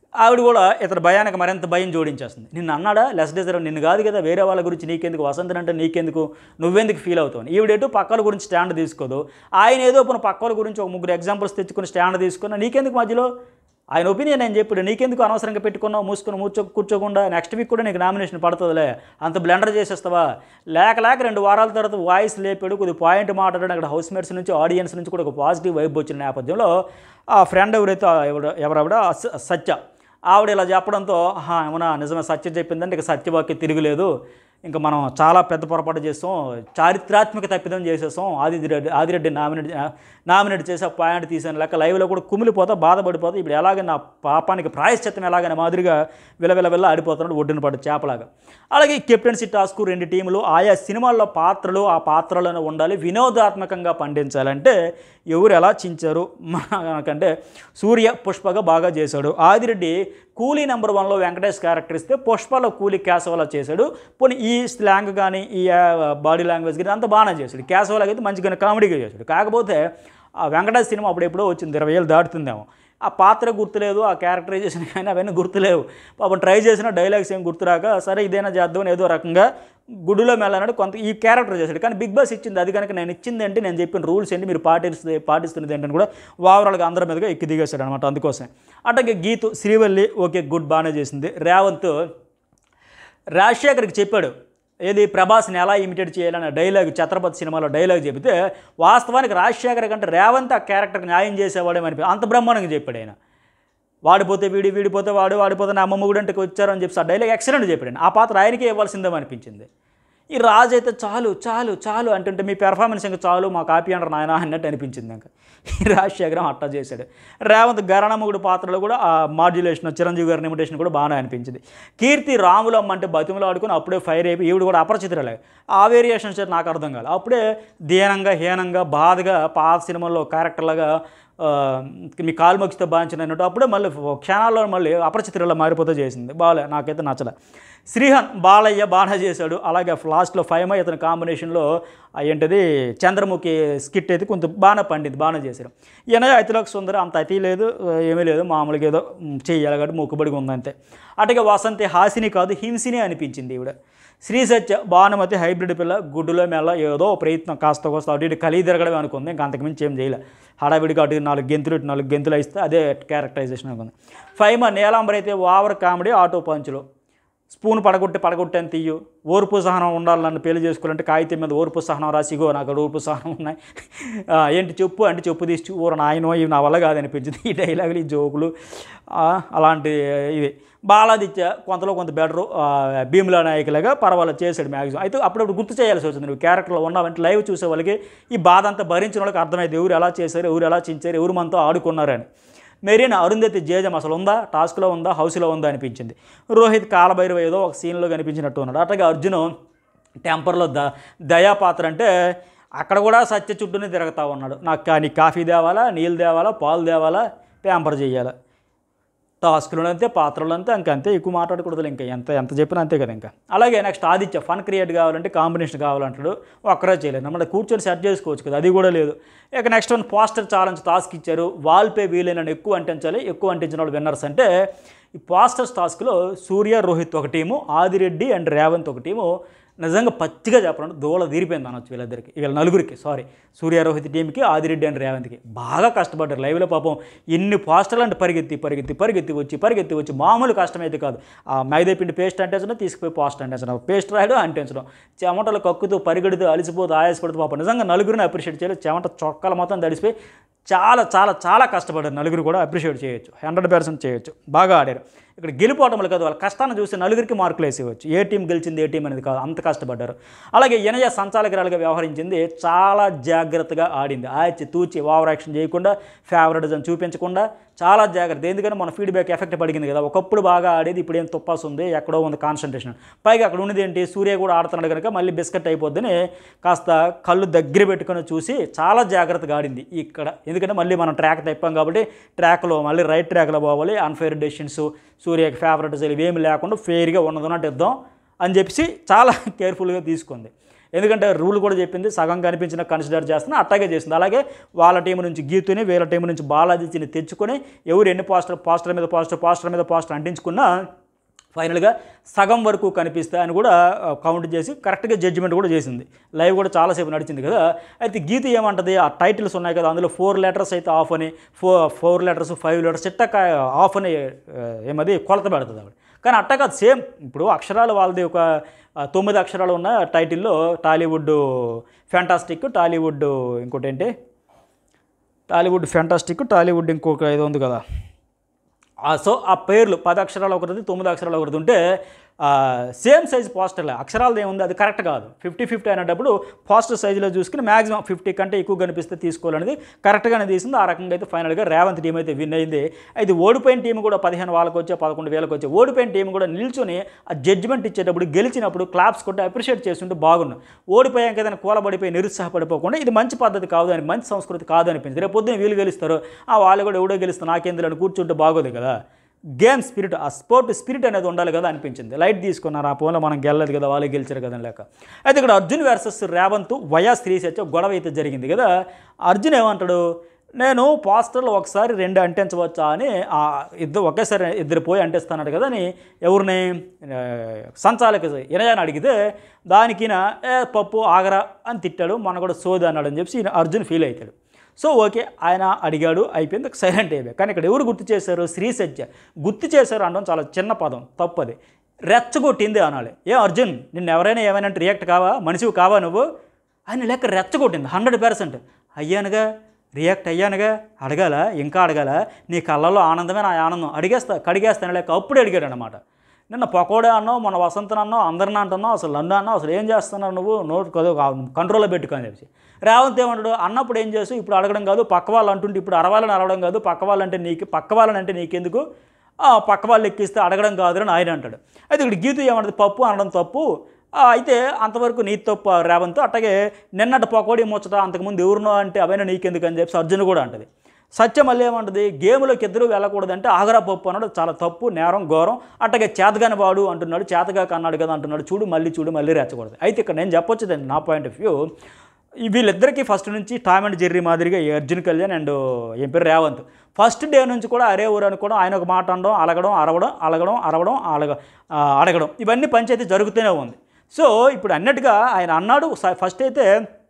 ఆవిడ కూడా ఇతని భయానికి మరింత భయం జోడించేస్తుంది నిన్ను అన్నాడా లెస్ డిజర్వ్ నిన్ను కాదు కదా వేరే వాళ్ళ గురించి నీకెందుకు వసంతని అంటే నీకెందుకు నువ్వెందుకు ఫీల్ అవుతావు ఈవిడేటో పక్కల గురించి స్టాండ్ తీసుకోదు ఆయన ఏదో పోనీ పక్కల గురించి ఒక ముగ్గురు ఎగ్జాంపుల్స్ తెచ్చుకుని స్టాండ్ తీసుకున్నా నీకెందుకు మధ్యలో ఆయన ఒపీనియన్ నేను చెప్పాడు నీకెందుకు అనవసరంగా పెట్టుకున్నావు మూసుకుని మూర్చో కూర్చోకుండా నెక్స్ట్ వీక్ కూడా నీకు నామినేషన్ పడుతుందిలే అంత బ్లెండర్ చేసేస్తావా లేక లేక రెండు వారాల తర్వాత వాయిస్ లేపాడు కొద్ది పాయింట్ మాట్లాడాడు అక్కడ హౌస్ మేట్స్ నుంచి ఆడియన్స్ నుంచి కూడా ఒక పాజిటివ్ వైబ్ వచ్చిన నేపథ్యంలో ఆ ఫ్రెండ్ ఎవరైతే ఎవడ ఎవరావిడ స- సత్య ఆవిడ ఇలా చెప్పడంతో "ఆహా, ఏమన్నా నిజమే సత్య చెప్పిందంటే ఇక సత్యవాక్య తిరుగులేదు ఇంకా మనం చాలా పెద్ద పొరపాటు చేస్తాం చారిత్రాత్మక తప్పిదం చేసేసాం ఆదిరెడ్డి ఆదిరెడ్డి నామినేట్ నామినేట్ చేసి ఆ పాయింట్ తీసాను లెక్క లైవ్లో కూడా కుమిలిపోతా బాధపడిపోతా ఇప్పుడు ఎలాగ నా పాపానికి ప్రాయశ్చిత్తం ఎలాగనే మాదిరిగా విలవిల విల్ల ఆడిపోతున్నాడు ఒడ్డున పడు చేపలాగా అలాగే ఈ కెప్టెన్సీ టాస్క్ రెండు టీములు ఆయా సినిమాల్లో పాత్రలు ఆ పాత్రలను ఉండాలి వినోదాత్మకంగా పండించాలంటే ఎవరు ఎలా చించారు మనకంటే సూర్య పుష్పగా బాగా చేశాడు ఆదిరెడ్డి కూలీ నెంబర్ వన్లో వెంకటేష్ క్యారెక్టర్ ఇస్తే పుష్పలో కూలీ కేశవలా చేశాడు పోనీ ఈ స్లాంగ్ కానీ ఈ బాడీ లాంగ్వేజ్ కానీ అంతా బాగానే చేశాడు కేశవలాగా అయితే మంచిగానే కామెడీగా చేశాడు కాకపోతే ఆ వెంకటేష్ సినిమా అప్పుడు ఎప్పుడో వచ్చింది ఇరవై ఏళ్ళు దాటుతుందేమో ఆ పాత్ర గుర్తులేదు ఆ క్యారెక్టరైజేషన్ కానీ అవన్నీ గుర్తులేవు పాపం ట్రై చేసిన డైలాగ్స్ ఏం గుర్తురాక సరే ఇదైనా చేద్దామని ఏదో రకంగా గుడిలో మెల్లన్నాడు కొంత ఈ క్యారెక్టర్ చేశాడు కానీ బిగ్ బాస్ ఇచ్చింది అది కనుక నేను ఇచ్చింది ఏంటి నేను చెప్పిన రూల్స్ ఏంటి మీరు పాటిస్తే పాటిస్తున్నది ఏంటని కూడా ఓవరాల్గా అందరి మీదుగా ఎక్కి దిగేశాడు అనమాట అందుకోసం అట్లాగే గీతు శ్రీవల్లి ఓకే గుడ్ బాగానే చేసింది రేవంత్ రాజశేఖర్కి చెప్పాడు ఏది ప్రభాస్ని ఎలా ఇమిటేట్ చేయాలన్న డైలాగ్ ఛత్రపతి సినిమాలో డైలాగ్ చెబితే వాస్తవానికి రాజశేఖర్ కంటే రేవంత్ ఆ క్యారెక్టర్కి న్యాయం చేసేవాడేమని అంత బ్రహ్మాండంగా చెప్పాడు ఆయన వాడిపోతే వీడి వీడిపోతే వాడు వాడిపోతే నా అమ్మమ్మ కూడా ఇంటికి వచ్చారని చెప్పి ఆ డైలాగ్ ఎక్సలెంట్ చెప్పాడు ఆయన. ఆ పాత్ర ఆయనకే ఇవ్వాల్సిందేమో అనిపించింది ఈ రాజు అయితే చాలు చాలు చాలు అంటుంటే మీ పెర్ఫార్మెన్స్ ఇంకా చాలు మా కాపీ అంటారు నాయన అన్నట్టు అనిపించింది ఇంకా ఈ రాజశేఖరం అట్టా చేశాడు రేవంత్ గరణముగుడు పాత్రలో కూడా ఆ మాడ్యులేషన్ చిరంజీవి గారి నిమిటేషన్ కూడా బాగానే అనిపించింది కీర్తి రాములమ్మ అంటే బతిమలు ఆడుకుని అప్పుడే ఫైర్ అయిపోయి ఈవిడ కూడా అపరిచితురాలే ఆ వేరియేషన్స్ నాకు అర్థం కాదు అప్పుడే దీనంగా హీనంగా బాధగా పాత సినిమాల్లో క్యారెక్టర్లాగా ఆ, మీ కాలు మొక్కితే బాధించినట్టు అప్పుడే మళ్ళీ క్షణాల్లో మళ్ళీ అపరిచితులలో మారిపోతే చేసింది బాలే నాకైతే నచ్చలే శ్రీహన్ బాలయ్య బాగా చేశాడు అలాగే లాస్ట్లో ఫైవ్ ఇతని కాంబినేషన్లో ఆ ఏంటిది చంద్రముఖి స్కిట్ అయితే కొంత బాగానే పండింది బాగానే చేశారు ఈయన అతిలోకి సుందర అంత అతి లేదు ఏమీ లేదు మామూలుగా ఏదో మ్, చెయ్యాలి కాబట్టి మొక్కుబడిగా ఉందంతే అటుగా వసంతి హాసిని కాదు హింసిని అనిపించింది ఈవిడ శ్రీ సత్య భానుమతి హైబ్రిడ్ పిల్ల గుడ్డులో మెల్ల ఏదో ప్రయత్నం కాస్త కోస్త అటు ఇటు కలిగి తిరగడమే అనుకుంది ఇంకా అంతకుమించి ఏం చేయలే హడావిడిగా అటు ఇటు నాలుగు గెంతులు ఇటు నాలుగు గెంతులు ఇస్తే అదే క్యారెక్టరైజేషన్ అనుకుంది ఫైమ నీలాంబర్ అయితే ఓవర్ కామెడీ ఆటో పంచులు స్పూన్ పడగొట్టి పడగొట్టి అని తీయు ఓర్పు సహనం ఉండాలి నన్ను పెళ్లి చేసుకోవాలంటే కాగితం మీద ఓర్పు సహనం రాసిగో నాకు అక్కడ ఓర్పు సహనం ఉన్నాయి ఆ, ఏంటి చెప్పు అంటే చెప్పు తీసి ఊర నాయనో ఇవి నా వల్ల కాదనిపించింది ఈ డైలాగులు ఈ జోకులు ఆ, అలాంటి ఇవి బాలాదిత్య కొంతలో కొంత బెటరు భీములా నాయకులుగా పర్వాలేదు చేశాడు మ్యాక్సిమం అయితే అప్పుడప్పుడు గుర్తు చేయాల్సి వచ్చింది నువ్వు క్యారెక్టర్లో ఉన్నావంటే లైవ్ చూసే వాళ్ళకి ఈ బాధ అంతా భరించిన వాళ్ళకి అర్థమైంది ఎవరు ఎలా చేశారు ఎవరు ఎలా చించారు ఎవరు మనతో ఆడుకున్నారని మెరీన్ అరుంధతి జేజం అసలు ఉందా టాస్క్లో ఉందా హౌస్లో ఉందా అనిపించింది రోహిత్ కాలభైరవ ఏదో ఒక సీన్లో కనిపించినట్టు ఉన్నాడు అట్లాగే అర్జున్ టెంపర్లో ద దయాపాత్ర అంటే అక్కడ కూడా సత్య చుట్టూనే తిరుగుతూ ఉన్నాడు నాకు కానీ కాఫీ తేవాలా నీళ్ళు తేవాలా పాలు తేవాలా ప్యాంపర్ చేయాలా టాస్క్లు అంతే పాత్రలు అంతే ఇంకా అంతే ఎక్కువ మాట్లాడకూడదు ఇంకా ఎంత ఎంత చెప్పినా అంతే కదా ఇంకా అలాగే నెక్స్ట్ ఆదిత్య ఫన్ క్రియేట్ కావాలంటే కాంబినేషన్ కావాలంటాడు ఒక్కరే చేయలేదు మన కూర్చొని సెట్ చేసుకోవచ్చు కదా అది కూడా లేదు ఇక next one poster challenge task ఇచ్చారు వాల్ పే వీలైన ఎక్కువ అంటించాలి ఎక్కువ అంటించిన వాళ్ళు విన్నర్స్ అంటే ఈ పోస్టర్స్ టాస్క్లో సూర్య రోహిత్ ఒక టీము ఆదిరెడ్డి అండ్ రేవంత్ ఒక టీము నిజంగా పచ్చిగా చెప్పడం దూల తీరిపోయింది అనొచ్చు వీళ్ళిద్దరికి వీళ్ళ నలుగురికి సారీ సూర్య రోహిత్ టీంకి ఆదిరెడ్డి అండ్ రేవంత్కి బాగా కష్టపడ్డారు లైవ్లో పాపం ఎన్ని పోస్టర్లు అంటే పరిగెత్తి పరిగెత్తి పరిగెత్తి వచ్చి పరిగెత్తి వచ్చి మామూలు కష్టమైతే కాదు ఆ మైదా పిండి పేస్ట్ అంటించడం తీసుకుపోయి పోస్ట్ అంటించడం పేస్ట్ రాయడం అంటించడం చెమటలు కక్కుతూ పరిగెడుతూ అలసిపోతూ ఆయాసపడుతూ పాపం నిజంగా నలుగురిని అప్రిషియేట్ చేయాలి చెమట చొక్కల మొత్తం తడిసిపోయి చాలా చాలా చాలా కష్టపడ్డారు నలుగురు కూడా అప్రిషియేట్ చేయొచ్చు హండ్రెడ్ పర్సెంట్ చేయొచ్చు బాగా ఆడారు ఇక్కడ గెలిపోవటంలో కాదు వాళ్ళ కష్టాన్ని చూసి నలుగురికి మార్కులు వేసేవచ్చు ఏ టీం గెలిచింది ఏ టీం అనేది కాదు అంత కష్టపడ్డారు అలాగే ఎనయ సంచాలకురాలుగా వ్యవహరించింది చాలా జాగ్రత్తగా ఆడింది ఆచి తూచి ఓవర్ యాక్షన్ చేయకుండా ఫేవరెటిజం చూపించకుండా చాలా జాగ్రత్త ఎందుకంటే మన ఫీడ్బ్యాక్ ఎఫెక్ట్ పడిగింది కదా ఒకప్పుడు బాగా ఆడేది ఇప్పుడు ఏం తుప్పాస్ ఉంది ఎక్కడో ఉంది కాన్సన్ట్రేషన్ పైగా అక్కడ ఉన్నది ఏంటి సూర్య కూడా ఆడుతున్నాడు కనుక మళ్ళీ బిస్కెట్ అయిపోద్దని కాస్త కళ్ళు దగ్గర పెట్టుకొని చూసి చాలా జాగ్రత్తగా ఆడింది ఇక్కడ ఎందుకంటే మళ్ళీ మనం ట్రాక్ తప్పాం కాబట్టి ట్రాక్లో మళ్ళీ రైట్ ట్రాక్లో పోవాలి అన్ఫేర్ డెసిషన్స్ సూర్యకి ఫేవరెట్ ఇవేమి లేకుండా ఫెయిర్గా ఉన్నదన్నట్టు ఇద్దాం అని చెప్పేసి చాలా కేర్ఫుల్గా తీసుకుంది ఎందుకంటే రూల్ కూడా చెప్పింది సగం కనిపించిన కన్సిడర్ చేస్తున్నా అట్టాగే చేసింది అలాగే వాళ్ళ టీం నుంచి గీతుని వీళ్ళ టీం నుంచి బాలాజీని తెచ్చుకొని ఎవరు ఎన్ని పోస్టర్ పోస్టర్ మీద పోస్టర్ పోస్టర్ మీద పోస్టర్ అంటించుకున్నా ఫైనల్గా సగం వరకు కనిపిస్తాయి అని కూడా ఆ, కౌంట్ చేసి కరెక్ట్గా జడ్జిమెంట్ కూడా చేసింది లైవ్ కూడా చాలాసేపు నడిచింది కదా అయితే గీత ఏమంటది ఆ టైటిల్స్ ఉన్నాయి కదా అందులో ఫోర్ లెటర్స్ అయితే ఆఫ్ అని four four letters five letters ఇట్టక ఆఫ్ అని ఆ, ఏమది కొలత పెడుతుంది ఆవిడ కానీ అట్ట కాదు సేమ్ ఇప్పుడు అక్షరాలు వాళ్ళది ఒక ఆ, తొమ్మిది అక్షరాలు ఉన్న టైటిల్లో టాలీవుడ్ ఫ్యాంటాస్టిక్ టాలీవుడ్ ఇంకోటి ఏంటి టాలీవుడ్ ఫ్యాంటాస్టిక్ టాలీవుడ్ ఇంకొక ఇది ఉంది కదా ఆ సో ఆ పేర్లు పది అక్షరాలు ఒకరిది తొమ్మిది అక్షరాలు ఒకరిది ఉంటే సేమ్ సైజ్ పోస్టర్లే అక్షరాలు ఏముంది అది కరెక్ట్ కాదు ఫిఫ్టీ ఫిఫ్టీ అనేటప్పుడు పోస్టర్ సైజులో చూసుకుని మాక్సిమం ఫిఫ్టీ కంటే ఎక్కువ కనిపిస్తే తీసుకోవాలనేది కరెక్ట్గానే తీసింది ఆ రకంగా అయితే ఫైనల్గా రేవంత్ టీం అయితే విన్ అయింది అయితే ఓడిపోయిన టీం కూడా పదిహేను వాళ్ళకి వచ్చే పదకొండు వేలకు వచ్చే ఓడిపోయిన టీం కూడా నిల్చొని ఆ జడ్జిమెంట్ ఇచ్చేటప్పుడు గెలిచినప్పుడు క్లాప్స్ కొట్టి అప్రిషియేట్ చేస్తుంటే బాగున్నాం ఓడిపోయాక ఏదైనా కూలబడిపోయి నిరుత్సాహపడిపోకుండా ఇది మంచి పద్ధతి కాదు అని మంచి సంస్కృతి కాదు అనిపించింది రేపు పొద్దున్న వీళ్ళు గెలుస్తారు ఆ వాళ్ళు కూడా ఎవడో గెలుస్తారు నాకేందులో అని కూర్చుంటే బాగోదు కదా గేమ్ స్పిరిట్ ఆ స్పోర్ట్ స్పిరిట్ అనేది ఉండాలి కదా అనిపించింది లైట్ తీసుకున్నారు ఆ ఫోన్లో మనం గెలలేదు కదా వాళ్ళు గెలిచారు కదా అని లేక అయితే ఇక్కడ అర్జున్ వర్సెస్ రేవంత్ వయా శ్రీ సత్య గొడవ అయితే జరిగింది కదా అర్జున్ ఏమంటాడు నేను పోస్టర్లు ఒకసారి రెండు అంటించవచ్చా అని ఆ ఇద్దరు ఒకేసారి ఇద్దరు పోయి అంటిస్తాన్నాడు కదా అని ఎవరిని ఆ, సంచాలక ఇనయాన్ని అడిగితే దానికి ఈయన, ఏ పప్పు ఆగరా అని తిట్టాడు మన కూడా సోది అన్నాడు అని చెప్పి ఈయన అర్జున్ ఫీల్ అవుతాడు సో ఓకే ఆయన అడిగాడు అయిపోయింది సైలెంట్ అయిపోయి కానీ ఇక్కడ ఎవరు గుర్తు చేశారు శ్రీ సత్య గుర్తు చేశారు అనడం చాలా చిన్న పదం తప్పది రెచ్చగొట్టింది అనాలి ఏ అర్జున్ నిన్ను ఎవరైనా ఏమైనా అంటే రియాక్ట్ కావా మనిషివి కావా నువ్వు ఆయన లెక్క రెచ్చగొట్టింది హండ్రెడ్ పర్సెంట్ అయ్యానుగా రియాక్ట్ అయ్యానుగా అడగాల ఇంకా అడగాల నీ కళ్ళల్లో ఆనందమే నా ఆనందం అడిగేస్తా కడిగేస్తాను లేక అప్పుడు అడిగాడు అనమాట నిన్న పకోడే అన్నావు మన వసంతన్ అన్నావు అందరిని అంటున్నావు అసలు నన్ను అన్నావు అసలు ఏం చేస్తున్నావు నువ్వు నోట్ కదా కంట్రోల్లో పెట్టుకొని చెప్పి రేవంత్ ఏమంటాడు అన్నప్పుడు ఏం చేసు ఇప్పుడు అడగడం కాదు పక్క వాళ్ళు అంటుంటే ఇప్పుడు అరవాలని అడగడం కాదు పక్క వాళ్ళంటే నీకు పక్క వాళ్ళని అంటే నీకెందుకు ఆ, పక్క వాళ్ళు ఎక్కిస్తే అడగడం కాదు అని ఆయన అంటాడు అయితే ఇక్కడ గీత ఏమంటది పప్పు అనడం తప్పు ఆ, అయితే అంతవరకు నీ తప్పు ఆ రేవంత్ అట్టగే నిన్నటి పకోడీ ముచ్చట అంతకుముందు ఎవరినో అంటే అవైనా నీకెందుకు అని చెప్పి అర్జున్ కూడా అంటది సత్యం మళ్ళీ ఏమంటది గేమ్లోకి ఇద్దరు వెళ్ళకూడదంటే ఆగరా పప్పు అన్నాడు చాలా తప్పు నేరం ఘోరం అట్టగే చేతగాని వాడు అంటున్నాడు చేతగాక అన్నాడు కదా అంటున్నాడు చూడు మళ్ళీ చూడు మళ్ళీ రెచ్చకూడదు అయితే ఇక్కడ నేను చెప్పొచ్చుదండి నా పాయింట్ ఆఫ్ వ్యూ ఈ వీళ్ళిద్దరికీ ఫస్ట్ నుంచి టామ్ అండ్ జెర్రీ మాదిరిగా ఈ అర్జున్ కళ్యాణ్ అండ్ ఏం పేరు రేవంత్ ఫస్ట్ డే నుంచి కూడా అరే ఊరు అనుకోవడం ఆయన ఒక మాట అనడం అలగడం అరవడం అలగడం అరవడం అలగ ఆ, అడగడం ఇవన్నీ పంచాయతీ జరుగుతూనే ఉంది సో ఇప్పుడు అన్నట్టుగా ఆయన అన్నాడు స- ఫస్ట్ అయితే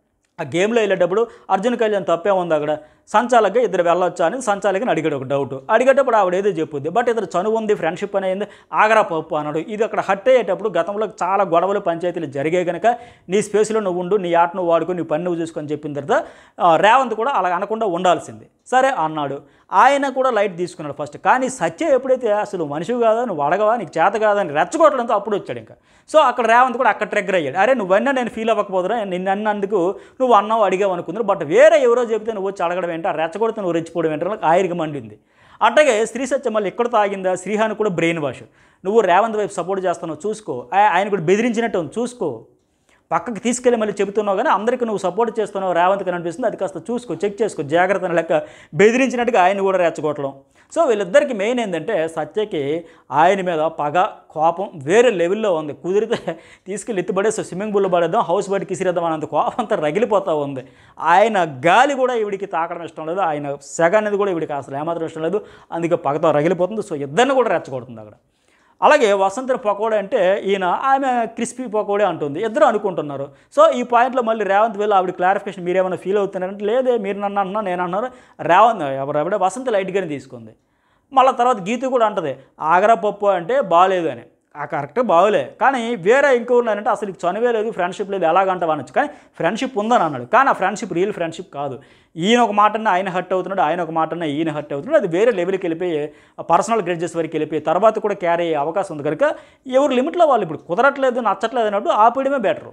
ఆ గేమ్లో వెళ్ళేటప్పుడు అర్జున్ కళ్యాణ్ తప్పే ఉంది అక్కడ సంచాలకి ఇద్దరు వెళ్ళొచ్చా అని సంచాలకి అడిగాడు ఒక డౌట్ అడిగేటప్పుడు ఆవిడ ఏదో చెప్పుద్ది బట్ ఇద్దరు చనువు ఉంది ఫ్రెండ్షిప్ అనేది ఆగరా పప్పు అన్నాడు ఇది అక్కడ హట్ అయ్యేటప్పుడు గతంలో చాలా గొడవలు పంచాయతీలు జరిగే కనుక నీ స్పేస్లో నువ్వు ఉండు నీ ఆట నువ్వు వాడుకొని నీ పని నువ్వు చూసుకొని చెప్పిన తర్వాత ఆ, రేవంత్ కూడా అలా అనకుండా ఉండాల్సింది సరే అన్నాడు ఆయన కూడా లైట్ తీసుకున్నాడు ఫస్ట్ కానీ సత్య ఎప్పుడైతే అసలు మనిషి కాదా నువ్వు అడగవా నీకు చేత కాదా అని రెచ్చగొట్టడంతో అప్పుడు వచ్చాడు ఇంకా సో అక్కడ రేవంత్ కూడా అక్కడ ట్రెగ్గర్ అయ్యాడు అరే నువ్వన్నా నేను ఫీల్ అవ్వకపోదురా నిన్ను అన్నందుకు నువ్వు అన్నావు అడిగావు అనుకున్నారు బట్ వేరే ఎవరో చెబితే నువ్వు వచ్చి అడగడం ఏంటి ఆ రెచ్చగొడితే నువ్వు రెచ్చిపోవడం ఏంటి నాకు ఆయనకి మండింది అట్లాగే శ్రీ సత్యం మళ్ళీ ఎక్కడ తాగిందా శ్రీహాన్ కూడా బ్రెయిన్ వాష్ నువ్వు రేవంత్ వైపు సపోర్ట్ చేస్తున్నావు చూసుకో ఆ- ఆయన కూడా బెదిరించినట్టు ఉంది చూసుకో పక్కకి తీసుకెళ్ళి మళ్ళీ చెబుతున్నావు కానీ అందరికీ నువ్వు సపోర్ట్ చేస్తున్నావు రేవంత్కి అనిపిస్తుంది అది కాస్త చూసుకో చెక్ చేసుకో జాగ్రత్త అని లెక్క బెదిరించినట్టుగా ఆయన కూడా రెచ్చగొట్టడం సో వీళ్ళిద్దరికి మెయిన్ ఏంటంటే సత్యకి ఆయన మీద పగ కోపం వేరే లెవెల్లో ఉంది కుదిరితే తీసుకెళ్ళి ఎత్తుబడేసి స్విమ్మింగ్ పూల్లో పడేద్దాం హౌస్ బయటకి ఇసిరేద్దాం అన్నంత కోపం అంతా రగిలిపోతూ ఉంది ఆయన గాలి కూడా ఈవిడికి తాకడం ఇష్టం లేదు ఆయన సెగ అనేది కూడా ఈవిడికి అసలు ఏమాత్రం ఇష్టం లేదు అందుకే పగతో రగిలిపోతుంది సో ఇద్దరిని కూడా రెచ్చగొడుతుంది అక్కడ అలాగే వసంతరి పకోడా అంటే ఈయన ఆమె క్రిస్పీ పకోడే అంటుంది ఇద్దరు అనుకుంటున్నారు సో ఈ పాయింట్లో మళ్ళీ రేవంత్ వెళ్ళి ఆవిడ క్లారిఫికేషన్ మీరేమైనా ఫీల్ అవుతున్నారంటే లేదే మీరు నన్ను అంటున్నా నేను అన్నారు రేవంత్ ఎవరు ఆవిడ వసంత లైట్గానే తీసుకుంది మళ్ళీ తర్వాత గీత కూడా అంటది ఆగరా పప్పు అంటే బాగాలేదు అని ఆ కరెక్ట్ బాగోలే కానీ వేరే ఇంకోరున్నారంటే అసలు నీకు చనివే లేదు ఫ్రెండ్షిప్ లేదు ఎలాగంటావు అనొచ్చు కానీ ఫ్రెండ్షిప్ ఉందని అన్నాడు కానీ ఆ ఫ్రెండ్షిప్ రియల్ ఫ్రెండ్షిప్ కాదు ఈయన ఒక మాటన్న ఆయన హర్ట్ అవుతున్నాడు ఆయన ఒక మాటన్న ఈయన హర్ట్ అవుతున్నాడు అది వేరే లెవెల్కి వెళ్ళిపోయి పర్సనల్ గ్రెడ్జెస్ వరకు వెళ్ళిపోయి తర్వాత కూడా క్యారీ అయ్యే అవకాశం ఉంది కనుక ఎవరు లిమిట్లో వాళ్ళు ఇప్పుడు కుదరట్లేదు నచ్చట్లేదు అన్నట్టు ఆపేయడమే బెటరు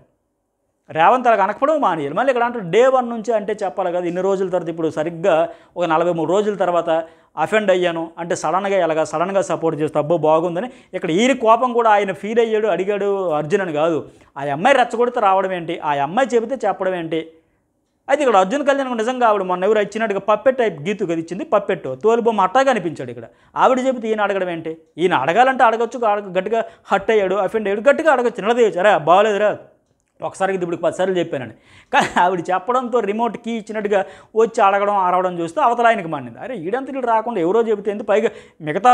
రేవంత్ అలా కనకపోవడం మానేయాలి మళ్ళీ ఇక్కడ అంటే డే వన్ నుంచి అంటే చెప్పాలి కదా ఇన్ని రోజుల తర్వాత ఇప్పుడు సరిగ్గా ఒక నలభై మూడు రోజుల తర్వాత అఫెండ్ అయ్యాను అంటే సడన్గా ఎలాగా సడన్గా సపోర్ట్ చేస్తే అబ్బో బాగుందని ఇక్కడ ఈయన కోపం కూడా ఆయన ఫీల్ అయ్యాడు అడిగాడు అర్జున్ అని కాదు ఆ అమ్మాయి రెచ్చగొడితే రావడం ఏంటి ఆ అమ్మాయి చెబితే చెప్పడం ఏంటి అయితే ఇక్కడ అర్జున్ కళ్యాణ్ నిజంగా ఆవిడ మొన్న ఎవరు ఇచ్చినట్టుగా పప్పెట్ టైప్ గీతు కదా ఇచ్చింది పప్పెట్టు తోలుబొమ్మ అట్టాగా అనిపించాడు ఇక్కడ ఆవిడ చెబితే ఈయన అడగడం ఏంటి ఈయన అడగాలంటే అడగచ్చు అడగ గట్టిగా హట్ అయ్యాడు అఫెండ్ అయ్యాడు గట్టిగా అడగచ్చు నిలదీయచ్చు అరే బాగలేదురా ఒకసారికి ఇప్పుడు పదిసార్లు చెప్పానండి కానీ ఆవిడ చెప్పడంతో రిమోట్ కీ ఇచ్చినట్టుగా వచ్చి అడగడం అరవడం చూస్తే అవతల ఆయనకి మండింది అరే ఈడంతా వీడు రాకుండా ఎవరో చెబితే ఎందుకు పైగా మిగతా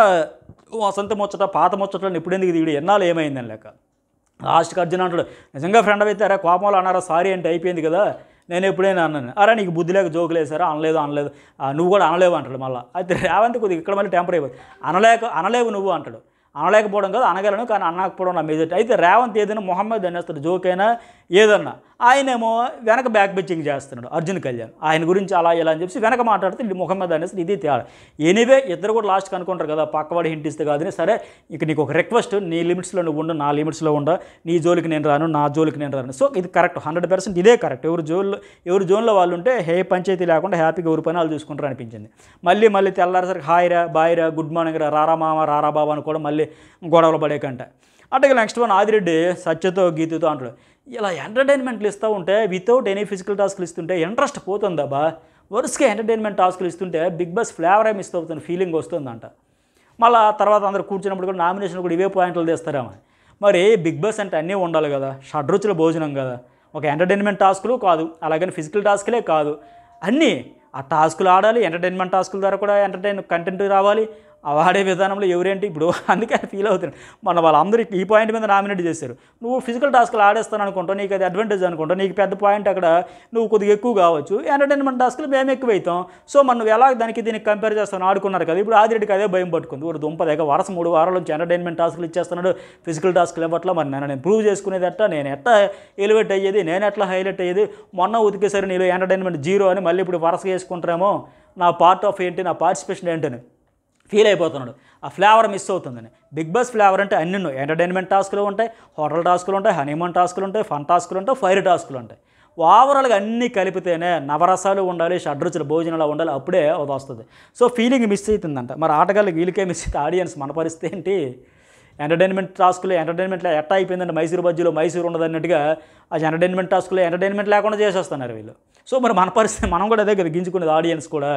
వసంత ముచ్చట పాత ముచ్చట్లను ఇప్పుడు ఎందుకు వీడు ఎన్నాళ్ళు ఏమైందని లెక్క లాస్ట్కి అర్జున్ అంటాడు నిజంగా ఫ్రెండ్ అయితే అరే కోపంలో అన్నారా సారీ అంటే అయిపోయింది కదా నేను ఎప్పుడైనా అన్నాను అరే నీకు బుద్ధి లేక జోకులు వేసారా అనలేదు అనలేదు ఆ, నువ్వు కూడా అనలేవు అంటాడు మళ్ళీ అయితే రేవంత్ కొద్దిగా ఇక్కడ మళ్ళీ టెంపర్ అయిపోతుంది అనలేక అనలేవు నువ్వు అంటాడు అనలేకపోవడం కాదు అనగలను కానీ అనకపోవడం నా మెజార్టీ అయితే రేవంత్ ఏదైనా మొహమ్మద్ అనేస్తాడు జోక్ అయినా ఏదన్నా ఆయనేమో వెనక బ్యాక్ బిచ్చింగ్ చేస్తున్నాడు అర్జున్ కళ్యాణ్ ఆయన గురించి అలా ఇలా అని చెప్పి వెనక మాట్లాడితే ఇది మొహమ్మద్ అనేసి ఇది తేడా ఎనీవే ఇద్దరు కూడా లాస్ట్కి అనుకుంటారు కదా పక్కవాడి హింట్ ఇస్తే కాదని సరే ఇక నీకు ఒక రిక్వెస్ట్ నీ లిమిట్స్లో నువ్వు ఉండు నా లిమిట్స్లో ఉండ నీ జోలికి నేను రాను నా జోలికి నేను రాను సో ఇది కరెక్ట్ హండ్రెడ్ పర్సెంట్ ఇదే కరెక్ట్ ఎవరు జోన్లో ఎవరు జోన్లో వాళ్ళు ఉంటే హే పంచాయతీ లేకుండా హ్యాపీగా ఎవరి పని వాళ్ళు చూసుకుంటారు అనిపించింది మళ్ళీ మళ్ళీ తెల్లారేసరికి హాయ్ రా బాయ్ రా గుడ్ మార్నింగ్ రా రారా మామ రారా బాబా అని కూడా మళ్ళీ గొడవలు పడేకంట అట్లాగే నెక్స్ట్ వన్ ఆదిరెడ్డి సత్యతో గీతుతో అంటాడు ఇలా ఎంటర్టైన్మెంట్లు ఇస్తూ ఉంటే వితౌట్ ఎనీ ఫిజికల్ టాస్క్లు ఇస్తుంటే ఇంట్రెస్ట్ పోతుందా బా వరుసగా ఎంటర్టైన్మెంట్ టాస్క్లు ఇస్తుంటే బిగ్ బాస్ ఫ్లేవర్ ఏమి ఇస్తూ అవుతుంది ఫీలింగ్ వస్తుందంట మళ్ళా తర్వాత అందరు కూర్చున్నప్పుడు కూడా నామినేషన్ కూడా ఇవే పాయింట్లు తీస్తారేమో మరి బిగ్ బాస్ అంటే అన్నీ ఉండాలి కదా షడ్రుచుల భోజనం కదా ఒక ఎంటర్టైన్మెంట్ టాస్కులు కాదు అలాగని ఫిజికల్ టాస్కులే కాదు అన్నీ ఆ టాస్కులు ఆడాలి ఎంటర్టైన్మెంట్ టాస్కుల ద్వారా కూడా ఎంటర్టైన్ కంటెంట్ రావాలి ఆ వాడే విధానంలో ఎవరేంటి ఇప్పుడు అందుకే ఫీల్ అవుతున్నాడు మన వాళ్ళందరూ ఈ పాయింట్ మీద నామినేట్ చేశారు నువ్వు ఫిజికల్ టాస్క్లు ఆడేస్తాను అనుకుంటావు నీకు అది అడ్వాంటేజ్ అనుకుంటావు నీకు పెద్ద పాయింట్ అక్కడ నువ్వు కొద్దిగా ఎక్కువ కావచ్చు ఎంటర్టైన్మెంట్ టాస్క్లు మేము ఎక్కువ అవుతాం సో మనం నువ్వు ఎలా దానికి దీనికి కంపేర్ చేస్తాను ఆడుకున్నారు కదా ఇప్పుడు ఆదిరెడ్డికి అదే భయం పట్టుకుంది ఒక దుంప దగ్గర వరుస మూడు వారాల నుంచి ఎంటర్టైన్మెంట్ టాస్క్లు ఇచ్చేస్తున్నాడు ఫిజికల్ టాస్క్లు ఇవ్వట్లా మరి నేను నేను ప్రూవ్ చేసుకునేది ఎట్టా నేను ఎట్లా ఎలివేట్ అయ్యేది నేను ఎట్లా హైలైట్ అయ్యేది మొన్న ఉతికేసరి నీలో ఎంటర్టైన్మెంట్ జీరో అని మళ్ళీ ఇప్పుడు వరుసగా వేసుకుంటారేమో నా పార్ట్ ఆఫ్ ఏంటి నా పార్టిసిపేషన్ ఏంటని ఫీల్ అయిపోతున్నాడు ఆ ఫ్లేవర్ మిస్ అవుతుందని బిగ్ బాస్ ఫ్లేవర్ అంటే అన్ని ఉన్నాయి ఎంటర్టైన్మెంట్ టాస్కులు ఉంటాయి హోటల్ టాస్కులు ఉంటాయి హనీమూన్ టాస్కులు ఉంటాయి ఫన్ టాస్కులు ఉంటాయి ఫైర్ టాస్కులు ఉంటాయి ఓవరాల్గా అన్నీ కలిపితేనే నవరసాలు ఉండాలి షడ్రుచుల భోజనాలు ఉండాలి అప్పుడే అది వస్తుంది సో ఫీలింగ్ మిస్ అవుతుందంట మరి ఆటగాళ్ళకి వీళ్ళకే మిస్ అయితే ఆడియన్స్ మన పరిస్థితి ఏంటి ఎంటర్టైన్మెంట్ టాస్కులు ఎంటర్టైన్మెంట్లో ఎట్టా అయిపోయిందంటే మైసూరు బజ్జీలో మైసూరు ఉండదు అన్నట్టుగా ఆ ఎంటర్టైన్మెంట్ టాస్కులు ఎంటర్టైన్మెంట్ లేకుండా చేసేస్తున్నారు వీళ్ళు సో మరి మన పరిస్థితి మనం కూడా అదే కదా గింజుకునేది ఆడియన్స్ కూడా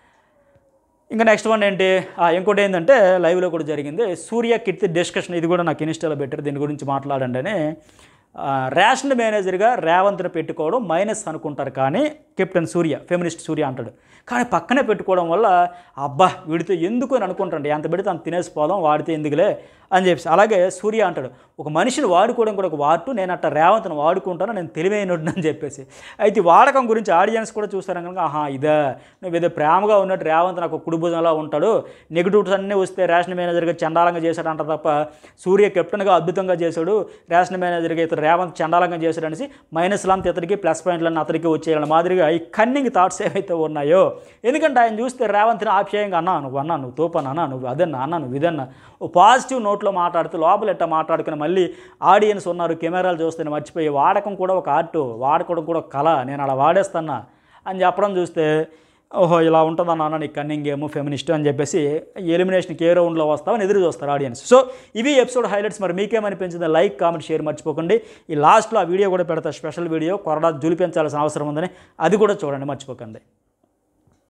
ఇంకా నెక్స్ట్ వన్ ఏంటి ఆ, ఇంకోటి ఏంటంటే లైవ్లో కూడా జరిగింది సూర్య కీర్తి డిస్కషన్ ఇది కూడా నాకు ఇన్స్టాలో పెట్టారు దీని గురించి మాట్లాడండి అని ఆ, రేషన్ మేనేజర్గా రేవంత్ని పెట్టుకోవడం మైనస్ అనుకుంటారు కానీ కెప్టెన్ సూర్య ఫెమినిస్ట్ సూర్య అంటాడు కానీ పక్కనే పెట్టుకోవడం వల్ల అబ్బా వీడితో ఎందుకు అని అనుకుంటాండి ఎంత పెడితే అంత తినేసిపోదాం వాడితే ఎందుకులే అని చెప్పి అలాగే సూర్య అంటాడు ఒక మనిషిని వాడుకోవడం కూడా ఒక వాటు నేను అట్లా రేవంత్ని వాడుకుంటాను నేను తెలివైనడు అని చెప్పేసి అయితే ఈ వాడకం గురించి ఆడియన్స్ కూడా చూస్తారు కనుక ఆహా ఇదే నువ్వు ఏదో ప్రేమగా ఉన్నట్టు రేవంత్ నాకు కుడి భుజంలా ఉంటాడు నెగిటివ్స్ అన్నీ వస్తే రేషన్ మేనేజర్గా చండాలంగా చేశాడంట తప్ప సూర్య కెప్టెన్గా అద్భుతంగా చేశాడు రేషన్ మేనేజర్గా ఇతను రేవంత్ చండాలంగా చేశాడు అనేసి మైనస్లు అంత ఇతనికి ప్లస్ పాయింట్లన్నీ అతనికి వచ్చేయాలి మాదిరిగా ఈ కన్నింగ్ థాట్స్ ఏవైతే ఉన్నాయో ఎందుకంటే ఆయన చూస్తే రేవంత్ని ఆప్యాయంగా అన్నా నువ్వు అన్నా నువ్వు తోపన్నా అన్నా నువ్వు అదన్నా అన్నా నువ్వు ఇదన్నా ఓ పాజిటివ్ నోట్లో మాట్లాడుతూ లోపల ఎట్ట మాట్లాడుకుని మళ్ళీ ఆడియన్స్ ఉన్నారు కెమెరాలు చూస్తే మర్చిపోయి వాడకం కూడా ఒక ఆర్ట్ వాడుకోవడం కూడా ఒక కళ నేను అలా వాడేస్తున్నా అని చెప్పడం చూస్తే ఓహో ఇలా ఉంటుందన్న అన్న నీకు కన్నింగ్ గేమ్ ఫెమినిస్ట్ అని చెప్పేసి ఎలిమినేషన్కి ఏ రౌండ్లో వస్తామని ఎదురు చూస్తారు ఆడియన్స్ సో ఇవి ఎపిసోడ్ హైలైట్స్ మరి మీకేమనిపించింది లైక్ కామెంట్ షేర్ మర్చిపోకండి ఈ లాస్ట్లో ఆ వీడియో కూడా పెడతా స్పెషల్ వీడియో కొరడా జులిపించాల్సిన అవసరం ఉందని అది కూడా చూడండి మర్చిపోకండి